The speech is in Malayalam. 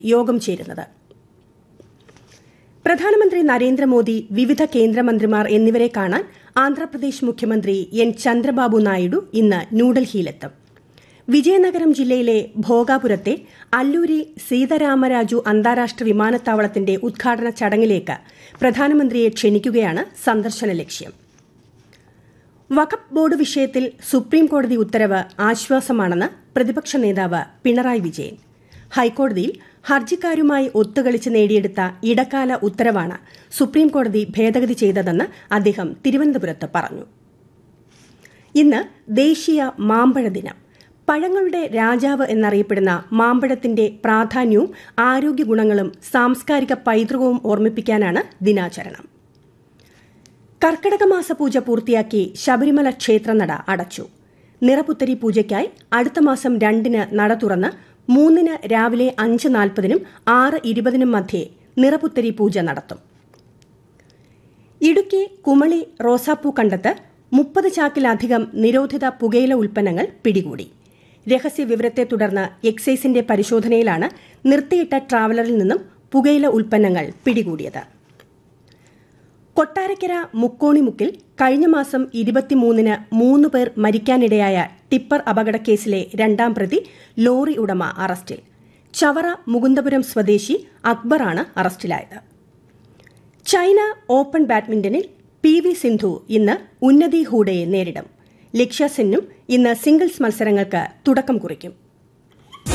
യോഗം ചേരുന്നത് പ്രധാനമന്ത്രി നരേന്ദ്രമോദി വിവിധ കേന്ദ്രമന്ത്രിമാർ എന്നിവരെ കാണാൻ ആന്ധ്രാപ്രദേശ് മുഖ്യമന്ത്രി എൻ ചന്ദ്രബാബു നായിഡു ഇന്ന് ന്യൂഡൽഹിയിലെത്തും വിജയനഗരം ജില്ലയിലെ ഭോഗാപുരത്തെ അല്ലൂരി സീതാരാമരാജു അന്താരാഷ്ട്ര വിമാനത്താവളത്തിന്റെ ഉദ്ഘാടന ചടങ്ങിലേക്ക് പ്രധാനമന്ത്രിയെ ക്ഷണിക്കുകയാണ് സന്ദർശന ലക്ഷ്യം വഖഫ് ബോർഡ് വിഷയത്തിൽ സുപ്രീംകോടതി ഉത്തരവ് ആശ്വാസമാണെന്ന് പ്രതിപക്ഷ നേതാവ് പിണറായി വിജയൻ ഹൈക്കോടതിയിൽ ഹർജിക്കാരുമായി ഒത്തുകളിച്ച് നേടിയെടുത്ത ഇടക്കാല ഉത്തരവാണ് സുപ്രീംകോടതി ഭേദഗതി ചെയ്തതെന്ന് അദ്ദേഹം തിരുവനന്തപുരത്ത് പറഞ്ഞു ഇന്ന് ദേശീയ മാമ്പഴ ദിനം പഴങ്ങളുടെ രാജാവ് എന്നറിയപ്പെടുന്ന മാമ്പഴത്തിന്റെ പ്രാധാന്യവും ആരോഗ്യ ഗുണങ്ങളും സാംസ്കാരിക പൈതൃകവും ഓർമ്മിപ്പിക്കാനാണ് ദിനാചരണം കർക്കിടക മാസ പൂജ പൂർത്തിയാക്കി ശബരിമല ക്ഷേത്രനട അടച്ചു നിറപുത്തരി പൂജയ്ക്കായി അടുത്ത മാസം രണ്ടിന് നട തുറന്ന് മൂന്നിന് രാവിലെ അഞ്ച് നാൽപ്പതിനും ആറ് ഇരുപതിനും മധ്യേ നിറപുത്തരി പൂജ നടത്തും ഇടുക്കി കുമളി റോസാപ്പൂ കണ്ടത്ത് മുപ്പത് ചാക്കിലധികം നിരോധിത പുകയില ഉൽപ്പന്നങ്ങൾ പിടികൂടി രഹസ്യ വിവരത്തെ തുടർന്ന് എക്സൈസിന്റെ പരിശോധനയിലാണ് നിർത്തിയിട്ട ട്രാവലറിൽ നിന്നും പുകയില ഉൽപ്പന്നങ്ങൾ പിടികൂടിയത് കൊട്ടാരക്കര മുക്കോണിമുക്കിൽ കഴിഞ്ഞ മാസം ഇരുപത്തിമൂന്നിന് മൂന്ന് പേർ മരിക്കാനിടയായ ടിപ്പർ അപകടക്കേസിലെ രണ്ടാം പ്രതി ലോറി ഉടമ അറസ്റ്റിൽ ചവറ മുകുന്ദപുരം സ്വദേശി അക്ബറാണ് അറസ്റ്റിലായത് ചൈന ഓപ്പൺ ബാഡ്മിന്റണിൽ പി വി സിന്ധു ഇന്ന് ഉന്നതി ഹൂഡയെ നേരിടും ലക്ഷ്യ സെന്നും ഇന്ന് സിംഗിൾസ് മത്സരങ്ങൾക്ക് തുടക്കം കുറിക്കും